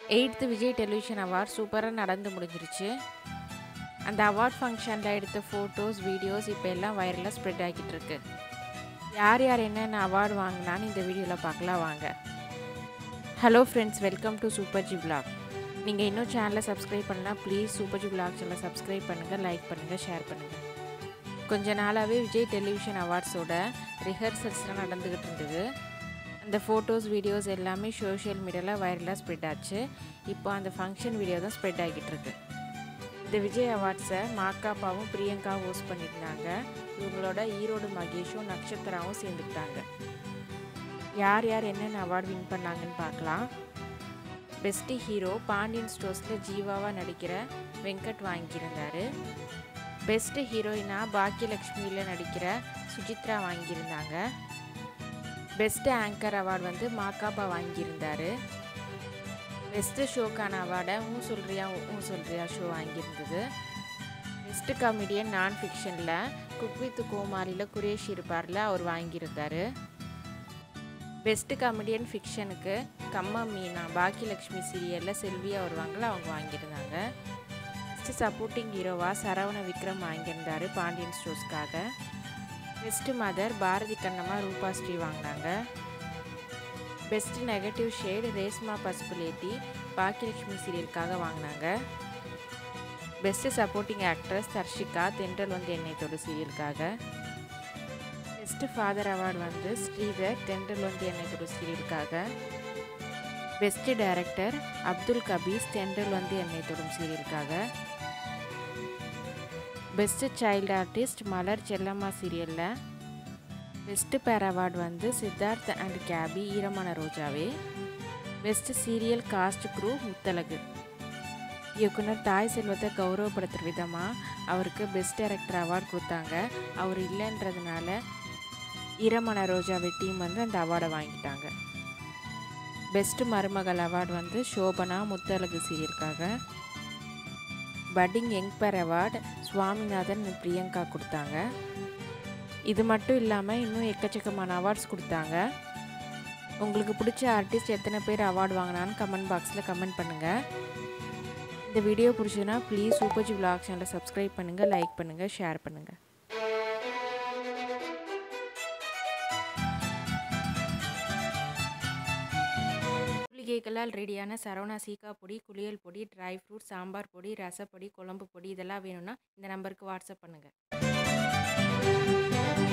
eighth Vijay television award சூப்பராக நடந்து முடிஞ்சிருச்சு அந்த அவார்ட் ஃபங்க்ஷனில் எடுத்த ஃபோட்டோஸ் வீடியோஸ் இப்போ எல்லாம் வைரலாக ஸ்ப்ரெட் ஆகிட்டு இருக்கு யார் யார் என்னென்ன அவார்டு வாங்கினான்னு இந்த வீடியோவில் பார்க்கலாம் வாங்க hello friends welcome to super G vlog நீங்கள் இன்னும் சேனலை சப்ஸ்கிரைப் பண்ணலாம் ப்ளீஸ் சூப்பர் ஜி vlog சேனலை சப்ஸ்கிரைப் பண்ணுங்கள் லைக் பண்ணுங்கள் ஷேர் பண்ணுங்கள் கொஞ்ச நாளாகவே விஜய் டெலிவிஷன் அவார்ட்ஸோட ரிஹர்சல்ஸ்லாம் நடந்துக்கிட்டு இருந்தது அந்த ஃபோட்டோஸ் வீடியோஸ் எல்லாமே சோஷியல் மீடியாவில் வைரலாக ஸ்ப்ரெட் ஆச்சு இப்போ அந்த ஃபங்க்ஷன் வீடியோ தான் ஸ்ப்ரெட் ஆகிட்டு இருக்கு இந்த விஜய் அவார்ட்ஸை மாக்காப்பாவும் பிரியங்காவும் ஹோஸ்ட் பண்ணியிருந்தாங்க இவங்களோட ஈரோடு மகேஷும் நட்சத்திராவும் சேர்ந்துக்கிட்டாங்க யார் யார் என்னென்ன அவார்டு வின் பண்ணாங்கன்னு பார்க்கலாம் பெஸ்ட்டு ஹீரோ பாண்டியன் ஸ்டோர்ஸில் ஜீவாவாக நடிக்கிற வெங்கட் வாங்கியிருந்தார் பெஸ்ட்டு ஹீரோயினாக பாக்கியலக்ஷ்மியில் நடிக்கிற சுஜித்ரா வாங்கியிருந்தாங்க பெஸ்ட்டு ஆங்கர் அவார்டு வந்து மாக்காப்பா வாங்கியிருந்தார் பெஸ்ட்டு ஷோக்கான அவார்டை ஊ சொல்கிறியா ஊ சொல்கிறியா ஷோ வாங்கியிருந்தது பெஸ்ட்டு காமெடியன் நான் ஃபிக்ஷனில் குக் வித் கோமாளியில் குரேஷ் இருப்பார்ல அவர் வாங்கியிருந்தார் பெஸ்ட்டு காமெடியன் ஃபிக்ஷனுக்கு கம்மா மீனா பாக்கியலக்ஷ்மி சீரியலில் செல்வியா வருவாங்கள அவங்க வாங்கியிருந்தாங்க பெஸ்ட்டு சப்போர்ட்டிங் ஹீரோவாக சரவண விக்ரம் வாங்கியிருந்தார் பாண்டியன் ஸ்டோர்ஸ்க்காக பெஸ்ட்டு மதர் பாரதி கண்ணம்மா ரூபா ஸ்ரீ வாங்கினாங்க best negative shade Reshma Pasupuleti Bhagyalakshmi சீரியலுக்காக வாங்கினாங்க best supporting actress Dharshika Thendral வந்து என்னைத்தோட சீரியலுக்காக பெஸ்ட்டு ஃபாதர் அவார்டு வந்து ஸ்ரீதர் தென்றல் வந்து என்னைத்தோட சீரியலுக்காக பெஸ்ட்டு டைரக்டர் அப்துல் கபீஸ் தென்றல் வந்து என்னை தொடும் சீரியலுக்காக best child artist Malar Chellamma சீரியலில் பெஸ்ட்டு பேர் அவார்டு வந்து சித்தார்த் அண்ட் கேபி ஈரமான ரோஜாவே best serial cast crew Muthazhagu இயக்குனர் தாய் செல்வத்தை கௌரவப்படுத்துகிற விதமாக அவருக்கு பெஸ்ட் டைரக்டர் அவார்டு கொடுத்தாங்க அவர் இல்லைன்றதுனால ஈரமான ரோஜாவை டீம் வந்து அந்த அவார்டை வாங்கிட்டாங்க பெஸ்ட்டு மருமகள் அவார்டு வந்து சோபனா முத்தழகு சீரியலுக்காக budding young pair award Swaminathan Priyanka கொடுத்தாங்க இது மட்டும் இல்லாமல் இன்னும் எக்கச்சக்கமான அவார்ட்ஸ் கொடுத்தாங்க உங்களுக்கு பிடிச்ச ஆர்டிஸ்ட் எத்தனை பேர் அவார்டு வாங்கினான்னு கமெண்ட் பாக்ஸில் கமெண்ட் பண்ணுங்கள் இந்த வீடியோ பிடிச்சதுன்னா ப்ளீஸ் சூப்பர்ஜி விலாக் சேனலை சப்ஸ்கிரைப் பண்ணுங்கள் லைக் பண்ணுங்கள் ஷேர் பண்ணுங்கள் மூலிகைகளால் ரெடியான சரவணா சீக்கா பொடி குளியல் பொடி ட்ரை ஃப்ரூட் சாம்பார் பொடி ரசப்பொடி குழம்பு பொடி இதெல்லாம் வேணும்னா இந்த நம்பருக்கு வாட்ஸ்அப் பண்ணுங்கள்